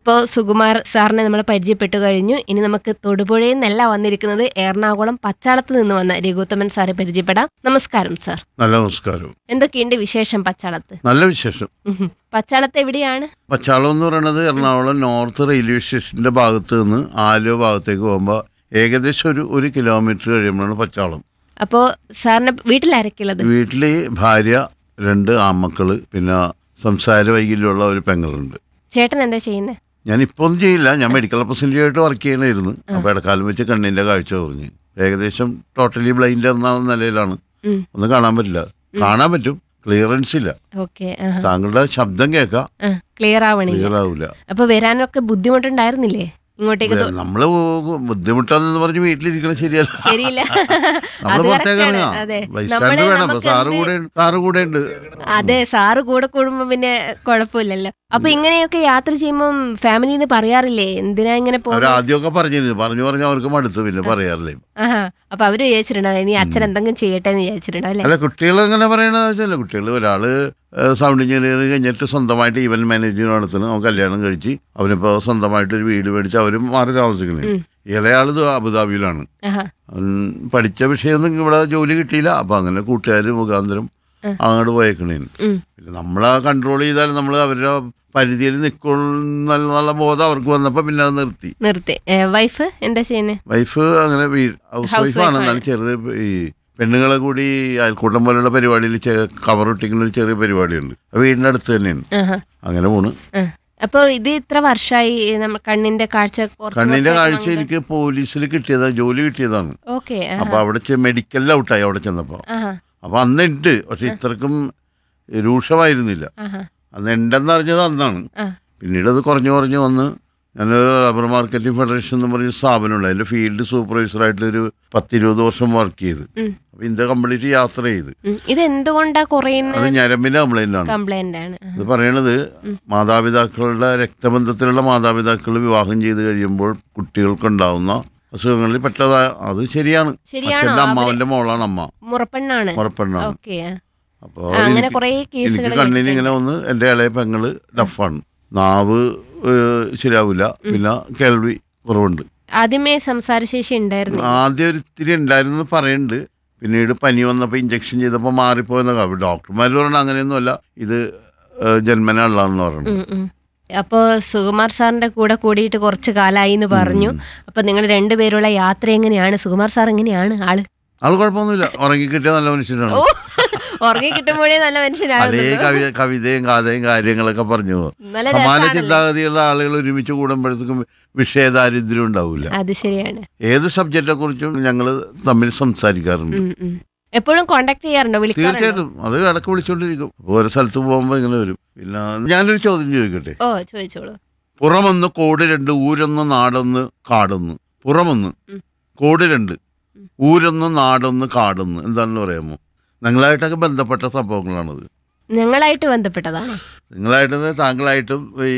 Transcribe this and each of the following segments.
ഇപ്പോൾ സുകുമാർ സാറിനെ നമ്മൾ പരിചയപ്പെട്ടു കഴിഞ്ഞു ഇനി നമുക്ക് തൊടുപുഴയിൽ നിന്നല്ല വന്നിരിക്കുന്നത് എറണാകുളം പച്ചാളത്ത് നിന്ന് വന്ന രഘുത്തമൻ സാറെ പരിചയപ്പെടാം നമസ്കാരം സാർ നല്ല നമസ്കാരം എന്തൊക്കെയുണ്ട് വിശേഷം പച്ചാളത്ത് നല്ല വിശേഷം ഉഹും. പച്ചാളത്ത് എവിടെയാണ് പച്ചാളം എന്ന് പറയുന്നത് എറണാകുളം നോർത്ത് റെയിൽവേ സ്റ്റേഷന്റെ ഭാഗത്ത് നിന്ന് ആലുവ ഭാഗത്തേക്ക് പോകുമ്പോൾ ഏകദേശം ഒരു ഒരു കിലോമീറ്റർ കഴിയുമ്പോഴാണ് പച്ചാളം അപ്പോൾ സാറിന് വീട്ടിലാരൊക്കെയുള്ളത് വീട്ടിൽ ഭാര്യ രണ്ട് ആമക്കള് പിന്നെ സംസാര വൈകല്യമുള്ള ഒരു പെങ്ങളുണ്ട് ചേട്ടൻ എന്താ ചെയ്യുന്നത് ഞാൻ ഇപ്പോൾ ഒന്നും ചെയ്യില്ല ഞാൻ മെഡിക്കൽ റെപ്രസെൻറ്റേറ്റീവ് ആയിട്ട് വർക്ക് ചെയ്യണമായിരുന്നു അപ്പോൾ ഇടക്കാലം വെച്ച് കണ്ണിൻ്റെ കാഴ്ച കുറഞ്ഞ് ഏകദേശം ടോട്ടലി ബ്ലൈൻഡ് എന്ന നിലയിലാണ് ഉം. ഒന്നും കാണാൻ പറ്റില്ല കാണാൻ പറ്റും ക്ലിയറൻസ് ഇല്ല ഓക്കെ താങ്കളുടെ ശബ്ദം കേൾക്കാം ക്ലിയർ ആവണില്ല ക്ലിയർ ആവില്ല അപ്പൊ വരാനൊക്കെ ബുദ്ധിമുട്ടുണ്ടായിരുന്നില്ലേ ഇങ്ങോട്ടേക്ക് തൊ- നമ്മള് ബുദ്ധിമുട്ടാന്ന് പറഞ്ഞ് വീട്ടിലിരിക്കണം ശരിയല്ല ശരിയില്ല നമ്മള് അത് പുറത്തേക്ക് correct ആണ്. ഇറങ്ങാം അതെ ബൈസ്റ്റാൻഡ് നമ്മള് വേണം അപ്പൊ നമുക്ക് സാറ് എന്ത് കൂടെ സാറ് കൂടെ ഉണ്ട് അതെ സാറ് കൂടെ കൂടുമ്പോ പിന്നെ കുഴപ്പമില്ലല്ലോ അപ്പൊ ഇങ്ങനെയൊക്കെ യാത്ര ചെയ്യുമ്പോൾ ഫാമിലിന്ന് പറയാറില്ലേ എന്തിനാ ഇങ്ങനെ അവർ പോകുന്നത് ആദ്യമൊക്കെ പറഞ്ഞിരുന്നു പറഞ്ഞു പറഞ്ഞ് അവർക്ക് മടുത്തു പിന്നെ പറയാറില്ലേ ആഹാ അപ്പൊ അവര് വിചാരിച്ചിട്ടുണ്ടാവും ഇനി അച്ഛൻ എന്തെങ്കിലും ചെയ്യട്ടെ എന്ന് വിചാരിച്ചിട്ടുണ്ടാവും അല്ലേ അല്ല കുട്ടികൾ എങ്ങനെ പറയണത് വെച്ചാൽ കുട്ടികൾ ഒരാള് സൗണ്ട് എഞ്ചിനീയറിംഗ് കഴിഞ്ഞിട്ട് സ്വന്തമായിട്ട് ഈവൻ മാനേജിങ് നടത്തുന്നു അവൻ കല്യാണം കഴിച്ച് അവനിപ്പോ സ്വന്തമായിട്ട് ഒരു വീട് മേടിച്ച് അവരും മാറി താമസിക്കുന്നത് ഉം. ഇളയാള് ദു- അബുദാബിയിലാണ് ആഹാ അവൻ പഠിച്ച വിഷയമൊന്നും ഇവിടെ ജോലി കിട്ടിയില്ല അപ്പൊ അങ്ങനെ കൂട്ടുകാർ മുഖാന്തരം ഉം. അങ്ങോട്ട് പോയേക്കണേന് ഉം. പിന്നെ നമ്മളെ കൺട്രോൾ ചെയ്താൽ നമ്മൾ അവരുടെ പരിധിയിൽ നിൽക്കുന്നുള്ള ബോധം അവർക്ക് വന്നപ്പോൾ പിന്നെ അത് നിർത്തി നിർത്തി വൈഫ് എന്താ ചെയ്യുന്നത് വൈഫ് അങ്ങനെ വീ- ഹൗസ് ഹൗസ് വൈഫാണ് വൈഫാണ്. എന്നാലും ചെറുത് ഈ പെണ്ണുങ്ങളെ കൂടി അയൽക്കൂട്ടം പോലുള്ള പരിപാടിയിൽ കവർ ഒട്ടിക്കുന്ന ഒരു ചെറിയ പരിപാടിയുണ്ട് അത് വീടിൻ്റെ അടുത്ത് തന്നെയാണ് ആഹാ അങ്ങനെ പോണ് ആ. അപ്പൊ ഇത് ഇത്ര വർഷമായി നമ്മ കണ്ണിന്റെ കാഴ്ച കുറച്ച് കണ്ണിന്റെ കാഴ്ച വർഷമായിട്ട് എനിക്ക് പോലീസിൽ കിട്ടിയതാണ് ജോലി കിട്ടിയതാണ് ഓക്കെ അപ്പൊ അവിടെ മെഡിക്കലിൽ ഔട്ടായി അവിടെ ചെന്നപ്പോൾ ആഹാ അപ്പൊ അന്ന് ഉണ്ട് പക്ഷെ ഇത്രക്കും രൂക്ഷമായിരുന്നില്ല ആഹാ അന്ന് ഉണ്ടെന്ന് അറിഞ്ഞത് അന്നാണ് ആ പിന്നീട് അത് കുറഞ്ഞു കുറഞ്ഞു വന്ന് ഞാനൊരു റബ്ബർ മാർക്കറ്റിംഗ് ഫെഡറേഷൻ എന്ന് പറഞ്ഞ സ്ഥാപനമുണ്ട് അതിൻ്റെ ഫീൽഡ് സൂപ്പർവൈസറായിട്ട് ഒരു പത്തിരുപത് വർഷം വർക്ക് ചെയ്ത് ഉം. അപ്പോൾ ഇന്ത്യ കംപ്ലീറ്റ് യാത്ര ചെയ്ത് ഉം. ഇത് എന്തുകൊണ്ടാ കുറയുന്ന അത് ഞരമ്പിൻ്റെ കംപ്ലൈൻ്റ് ആണ് കംപ്ലൈന്റ് ആണ് ആ. ഇത് പറയണത് മാതാപിതാക്കളുടെ രക്തബന്ധത്തിലുള്ള മാതാപിതാക്കൾ വിവാഹം ചെയ്ത് കഴിയുമ്പോൾ കുട്ടികൾക്കുണ്ടാവുന്ന അസുഖങ്ങളിൽ പെട്ടതായ അത് ശരിയാണ് ശരിയാണോ? അച്ഛൻ്റെ അവര് അമ്മാവൻ്റെ മോളാണ് അമ്മ മുറപ്പെണ്ണാണ് ഉറപ്പെണ്ണാണ് ഓക്കെ അപ്പോൾ ആ, അങ്ങനെ എനിക്ക് കുറേ എനിക്ക് കേസുകൾ കണ്ണിന് ഇങ്ങനെ ഒന്ന് എൻ്റെ ഇളയ പെങ്ങള് ഡഫാണ് നാവ് ഏഹ്, ശരിയാവില്ല പിന്നെ കേൾവി കുറവുണ്ട് ആദ്യമേ സംസാരശേഷി ഉണ്ടായിരുന്നു ആദ്യം ഒരു ഇത്തിരി ഉണ്ടായിരുന്നു പറയുന്നുണ്ട് പിന്നീട് പനി വന്നപ്പോൾ ഇഞ്ചക്ഷൻ ചെയ്തപ്പോൾ മാറിപ്പോയെന്നൊക്കെ ഡോക്ടർമാർ പറഞ്ഞ അങ്ങനെയൊന്നുമല്ല ഇത് ഏഹ്, ജന്മന ഉള്ളതെന്ന് പറഞ്ഞു ഉം, ഉം. അപ്പോ സുകുമാർ സാറിന്റെ കൂടെ കൂടിയിട്ട് കുറച്ച് കാലായി എന്ന് പറഞ്ഞു അപ്പൊ നിങ്ങൾ രണ്ടുപേരുള്ള യാത്ര എങ്ങനെയാണ് സുകുമാർ സാർ എങ്ങനെയാണ് ആള് ആൾ കുഴപ്പമൊന്നുമില്ല ഉറങ്ങി കിട്ടിയ നല്ല മനുഷ്യനാണ് ഓ ഉറങ്ങി കിട്ടുമ്പോഴേ നല്ല പല മനുഷ്യനാണ് കവി കവിതയും കഥയും കാര്യങ്ങളൊക്കെ പറഞ്ഞു പോകും നല്ല സമാന രസാണല്ലോ. ചിന്താഗതിയുള്ള ആളുകൾ ഒരുമിച്ച് കൂടുമ്പോഴത്തേക്കും വിഷയദാരിദ്ര്യം ഉണ്ടാവില്ല അത് ശരിയാണ് ഏത് സബ്ജക്റ്റിനെ കുറിച്ചും ഞങ്ങൾ തമ്മിൽ സംസാരിക്കാറുണ്ട് ഉം, ഉം. എപ്പോഴും കോണ്ടാക്ട് ചെയ്യാറുണ്ടോ വിളിക്കാറുണ്ടോ തീർച്ചയായിട്ടും അത് ഇടക്ക് വിളിച്ചോണ്ടിരിക്കും അപ്പൊ ഓരോ സ്ഥലത്ത് പോകുമ്പോൾ ഇങ്ങനെ വരും പിന്നെ ഞാനൊരു ചോദ്യം ചോദിക്കട്ടെ ഓ ചോദിച്ചോളൂ പുറമൊന്ന് കോട് രണ്ട് ഊരൊന്ന് നാടൊന്ന് കാടൊന്ന് പുറമൊന്ന് ഉം. കോട് രണ്ട് ഊരൊന്ന് നാടൊന്ന് കാടൊന്ന് എന്താണെന്ന് പറയാമോ നിങ്ങളായിട്ടൊക്കെ ബന്ധപ്പെട്ട സംഭവങ്ങളാണത് ഞങ്ങളായിട്ട് ബന്ധപ്പെട്ടതാണ് നിങ്ങളായിട്ടും താങ്കളായിട്ടും ഈ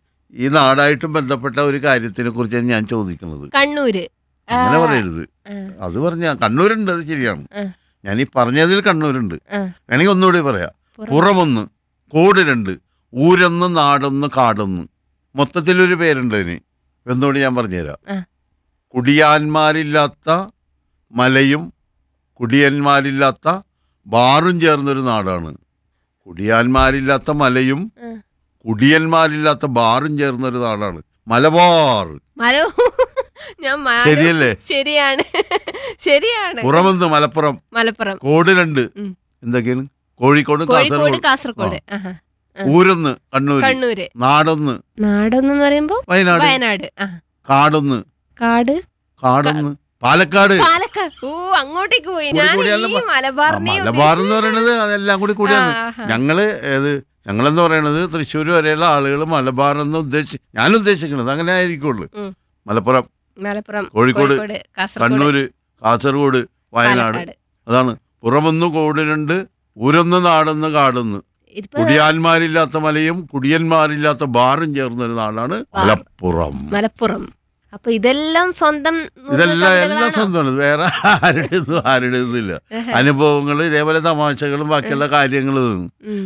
ഈ നാടായിട്ടും ബന്ധപ്പെട്ട ഒരു കാര്യത്തിനെ കുറിച്ചാണ് ഞാൻ ചോദിക്കുന്നത് കണ്ണൂര് ആ, അങ്ങനെ പറയരുത് ആ, അത് പറഞ്ഞ കണ്ണൂരുണ്ട് അത് ശരിയാണ് ആ. ഞാൻ ഈ പറഞ്ഞതിൽ കണ്ണൂരുണ്ട് ആ. വേണമെങ്കിൽ ഒന്നുകൂടി പറയാം പുറം. പുറമൊന്ന് കോട് രണ്ട് ഊരൊന്ന് നാടൊന്ന് കാടൊന്ന് മൊത്തത്തിലൊരു പേരുണ്ട് അതിന് എന്നോട് ഞാൻ പറഞ്ഞുതരാം ആ. കുടിയാന്മാരില്ലാത്ത മലയും കുടിയന്മാരില്ലാത്ത ബാറും ചേർന്നൊരു നാടാണ് കുടിയാന്മാരില്ലാത്ത മലയും ആ. കുടിയന്മാരില്ലാത്ത ബാറും ചേർന്നൊരു നാടാണ് മലബാർ മലോ ഞാൻ മാലോ- ശരിയല്ലേ ശരിയാണ് ശരിയാണ് പുറമെന്ന് മലപ്പുറം മലപ്പുറം കോട് രണ്ട് ഉം. എന്തൊക്കെയാണ് കോഴിക്കോട് കോഴിക്കോട് കാസർഗോഡ് കാസർഗോഡ് ആഹാ. ആ. ഊരൊന്ന് കണ്ണൂര് കണ്ണൂര് നാടൊന്ന് നാടൊന്ന് പറയുമ്പോ വയനാട് വയനാട് ആ കാടൊന്ന് കാട് കാടൊന്ന് പാലക്കാട് പാലക്കാട് ഓ അങ്ങോട്ടേക്ക് പോയി കൂടി ഞാൻ കൂടിയാലും ഈ മ- ആ, മലബാറിനെ മലബാർ എന്ന് പറയുന്നത് അതെല്ലാം കൂടി കൂടിയാണ് ആഹാ. ഞങ്ങള് ഏത് ഞങ്ങളെന്ന് പറയുന്നത് തൃശ്ശൂർ വരെയുള്ള ആളുകൾ മലബാർ എന്ന് ഉദ്ദേശിച്ച് ഞാൻ ഉദ്ദേശിക്കുന്നത് അങ്ങനെ ആയിരിക്കുള്ളൂ ഉം. മലപ്പുറം മലപ്പുറം കോഴിക്കോട്, കാസർഗോഡ് കണ്ണൂര് കാസർഗോഡ് വയനാട് പാലക്കാട് അതാണ് പുറമൊന്ന് കോടിനുണ്ട് ഊരൊന്ന് നാടൊന്ന് കാടൊന്ന് ഇതിപ്പോ കുടിയാന്മാരില്ലാത്ത മലയും കുടിയന്മാരില്ലാത്ത ബാറും ചേർന്നൊരു നാടാണ് മലപ്പുറം മലപ്പുറം അപ്പൊ ഇതെല്ലാം സ്വന്തം ഇതെല്ലാം എല്ലാം കഥകളാണോ? സ്വന്തമാണ് വേറെ ആരുടേതും ആരുടേതും ഇല്ല അനുഭവങ്ങൾ ഇതേപോലെ തമാശകളും ബാക്കിയുള്ള കാര്യങ്ങളും ഉം.